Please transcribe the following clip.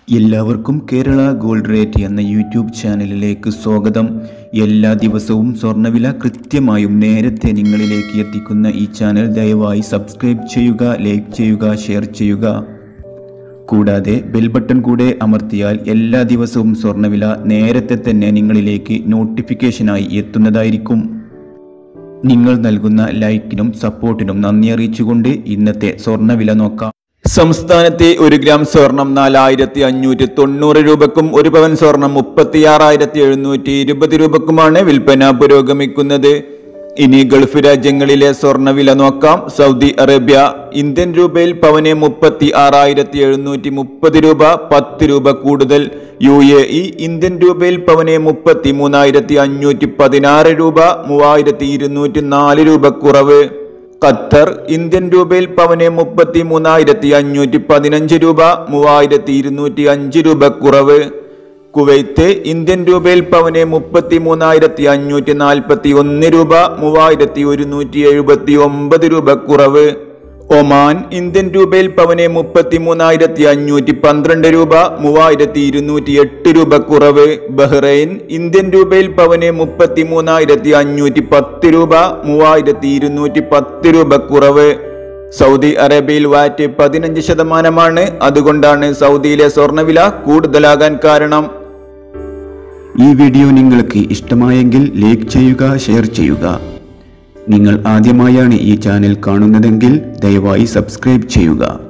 എല്ലാവർക്കും Kerala gold rate എന്ന YouTube ചാനലിലേക്ക് സ്വാഗതം എല്ലാ ദിവസവും സ്വർണ്ണവില കൃത്യമായും നേരത്തെ നിങ്ങളിലേക്ക് എത്തിക്കുന്ന ഈ ചാനൽ ദയവായി സബ്സ്ക്രൈബ് ചെയ്യുക ലൈക്ക് ചെയ്യുക ഷെയർ ചെയ്യുക കൂടാതെ ബെൽ ബട്ടൺ കൂടെ അമർത്തിയാൽ എല്ലാ ദിവസവും സ്വർണ്ണവില നേരത്തെ തന്നെ നിങ്ങളിലേക്ക് നോട്ടിഫിക്കേഷനായി എത്തുന്നതായിരിക്കും നിങ്ങൾ നൽകുന്ന ലൈക്കിനും സപ്പോർട്ടിനും നന്ദി അറിയിച്ചുകൊണ്ട് ഇന്നത്തെ സ്വർണ്ണവില നോക്കാം സംസ്ഥാനത്തെ ഒരു ഗ്രാം സ്വർണം നാലായിരത്തി അഞ്ഞൂറ്റി തൊണ്ണൂറ് രൂപക്കും ഒരു പവൻ സ്വർണം മുപ്പത്തിയാറായിരത്തി എഴുന്നൂറ്റി ഇരുപത് രൂപക്കുമാണ് വിൽപ്പന പുരോഗമിക്കുന്നത് ഇനി ഗൾഫ് രാജ്യങ്ങളിലെ സ്വർണ്ണവില നോക്കാം സൗദി അറേബ്യ ഇന്ത്യൻ രൂപയിൽ പവന് മുപ്പത്തി ആറായിരത്തി എഴുന്നൂറ്റി മുപ്പത് രൂപ പത്ത് രൂപ കൂടുതൽ യു എ ഇ ഇന്ത്യൻ രൂപയിൽ പവന് മുപ്പത്തി മൂന്നായിരത്തി അഞ്ഞൂറ്റി പതിനാറ് രൂപ മൂവായിരത്തി ഇരുന്നൂറ്റി നാല് രൂപ കുറവ് ഖത്തർ ഇന്ത്യൻ രൂപയിൽ പവന് മുപ്പത്തി മൂന്നായിരത്തി അഞ്ഞൂറ്റി പതിനഞ്ച് രൂപ മൂവായിരത്തി ഇരുന്നൂറ്റി അഞ്ച് രൂപ കുറവ് കുവൈത്ത് ഇന്ത്യൻ രൂപയിൽ പവന് മുപ്പത്തി മൂന്നായിരത്തി അഞ്ഞൂറ്റി നാൽപ്പത്തി ഒന്ന് രൂപ മൂവായിരത്തി ഒരുന്നൂറ്റി എഴുപത്തി ഒമ്പത് രൂപ കുറവ് ഒമാൻ ഇന്ത്യൻ രൂപയിൽ പവന് മുപ്പത്തി മൂന്നായിരത്തി അഞ്ഞൂറ്റി പന്ത്രണ്ട് രൂപ മൂവായിരത്തി ഇരുന്നൂറ്റി എട്ട് രൂപ കുറവ് ബഹ്റൈൻ ഇന്ത്യൻ രൂപയിൽ പവന് മുപ്പത്തി മൂന്നായിരത്തി അഞ്ഞൂറ്റി പത്ത് രൂപ മൂവായിരത്തി ഇരുന്നൂറ്റി പത്ത് രൂപ കുറവ് സൗദി അറേബ്യയിൽ വാറ്റ് പതിനഞ്ച് ശതമാനമാണ് അതുകൊണ്ടാണ് സൗദിയിലെ സ്വർണ്ണവില കൂടുതലാകാൻ കാരണം ഈ വീഡിയോ നിങ്ങൾക്ക് ഇഷ്ടമായെങ്കിൽ ലൈക്ക് ചെയ്യുക ഷെയർ ചെയ്യുക നിങ്ങൾ ആദ്യമായാണ് ഈ ചാനൽ കാണുന്നതെങ്കിൽ ദയവായി സബ്സ്ക്രൈബ് ചെയ്യുക